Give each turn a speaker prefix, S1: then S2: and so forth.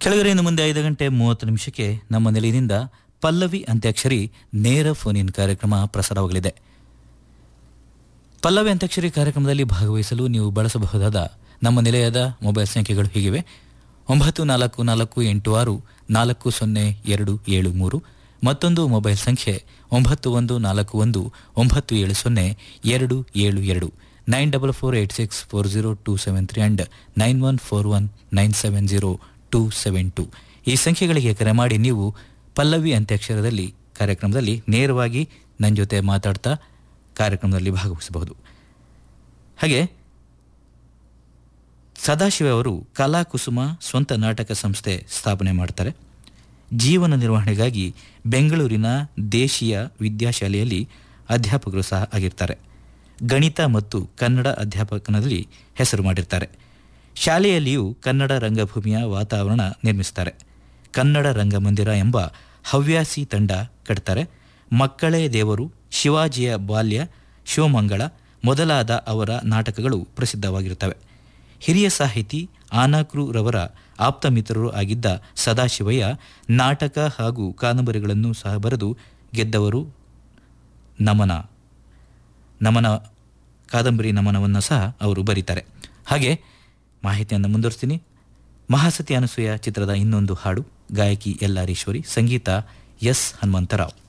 S1: ಕೆಳಗರೆ ಇನ್ನು ಮುಂದೆ ಐದು ಗಂಟೆ ಮೂವತ್ತು ನಿಮಿಷಕ್ಕೆ ನಮ್ಮ ನಿಲಯದಿಂದ ಪಲ್ಲವಿ ಅಂತ್ಯಾಕ್ಷರಿ ನೇರ ಫೋನ್ ಇನ್ ಕಾರ್ಯಕ್ರಮ ಪ್ರಸಾರವಾಗಲಿದೆ ಪಲ್ಲವಿ ಅಂತ್ಯಾಕ್ಷರಿ ಕಾರ್ಯಕ್ರಮದಲ್ಲಿ ಭಾಗವಹಿಸಲು ನೀವು ಬಳಸಬಹುದಾದ ನಮ್ಮ ನಿಲಯದ ಮೊಬೈಲ್ ಸಂಖ್ಯೆಗಳು ಹೀಗಿವೆ ಒಂಬತ್ತು ನಾಲ್ಕು ನಾಲ್ಕು ಎಂಟು ಆರು ನಾಲ್ಕು ಸೊನ್ನೆ ಎರಡು ಏಳು ಮೂರು ಮತ್ತೊಂದು ಮೊಬೈಲ್ ಸಂಖ್ಯೆ ಒಂಬತ್ತು ಒಂದು ನಾಲ್ಕು ಒಂದು ಒಂಬತ್ತು ಏಳು ಸೊನ್ನೆ ಎರಡು ಏಳು ಎರಡು nine double four eight six four zero two seven three and nine one four one nine seven zero two seven two ಈ ಸಂಖ್ಯೆಗಳಿಗೆ ಕರೆ ಮಾಡಿ ನೀವು ಪಲ್ಲವಿ ಅಂತ್ಯಾಕ್ಷರದಲ್ಲಿ ಕಾರ್ಯಕ್ರಮದಲ್ಲಿ ನೇರವಾಗಿ ನನ್ನ ಜೊತೆ ಮಾತಾಡ್ತಾ ಕಾರ್ಯಕ್ರಮದಲ್ಲಿ ಭಾಗವಹಿಸಬಹುದು ಹಾಗೆ ಸದಾಶಿವ ಅವರು ಕಲಾಕುಸುಮ ಸ್ವಂತ ನಾಟಕ ಸಂಸ್ಥೆ ಸ್ಥಾಪನೆ ಮಾಡ್ತಾರೆ ಜೀವನ ನಿರ್ವಹಣೆಗಾಗಿ ಬೆಂಗಳೂರಿನ ದೇಶೀಯ ವಿದ್ಯಾಶಾಲೆಯಲ್ಲಿ ಅಧ್ಯಾಪಕರು ಸಹ ಆಗಿರ್ತಾರೆ ಗಣಿತ ಮತ್ತು ಕನ್ನಡ ಅಧ್ಯಾಪಕನಲ್ಲಿ ಹೆಸರು ಮಾಡಿರ್ತಾರೆ ಶಾಲೆಯಲ್ಲಿಯೂ ಕನ್ನಡ ರಂಗಭೂಮಿಯ ವಾತಾವರಣ ನಿರ್ಮಿಸ್ತಾರೆ ಕನ್ನಡ ರಂಗಮಂದಿರ ಎಂಬ ಹವ್ಯಾಸಿ ತಂಡ ಕಟ್ತಾರೆ ಮಕ್ಕಳೇ ದೇವರು ಶಿವಾಜಿಯ ಬಾಲ್ಯ ಶಿವಮಂಗಳ ಮೊದಲಾದ ಅವರ ನಾಟಕಗಳು ಪ್ರಸಿದ್ಧವಾಗಿರುತ್ತವೆ ಹಿರಿಯ ಸಾಹಿತಿ ಆನಾಕ್ರು ರವರ ಆಪ್ತ ಮಿತ್ರರು ಆಗಿದ್ದ ಸದಾಶಿವಯ್ಯ ನಾಟಕ ಹಾಗೂ ಕಾದಂಬರಿಗಳನ್ನು ಸಹ ಬರೆದು ಗೆದ್ದವರು ನಮನ ನಮನ ಕಾದಂಬರಿ ನಮನವನ್ನು ಸಹ ಅವರು ಬರೀತಾರೆ ಹಾಗೆ ಮಾಹಿತಿಯನ್ನು ಮುಂದುವರಿಸ್ತೀನಿ ಮಹಾಸತಿ ಅನಸೂಯ ಚಿತ್ರದ ಇನ್ನೊಂದು ಹಾಡು ಗಾಯಕಿ ಎಲ್ಲಾರೀಶ್ವರಿ ಸಂಗೀತ ಎಸ್ ಹನುಮಂತರಾವ್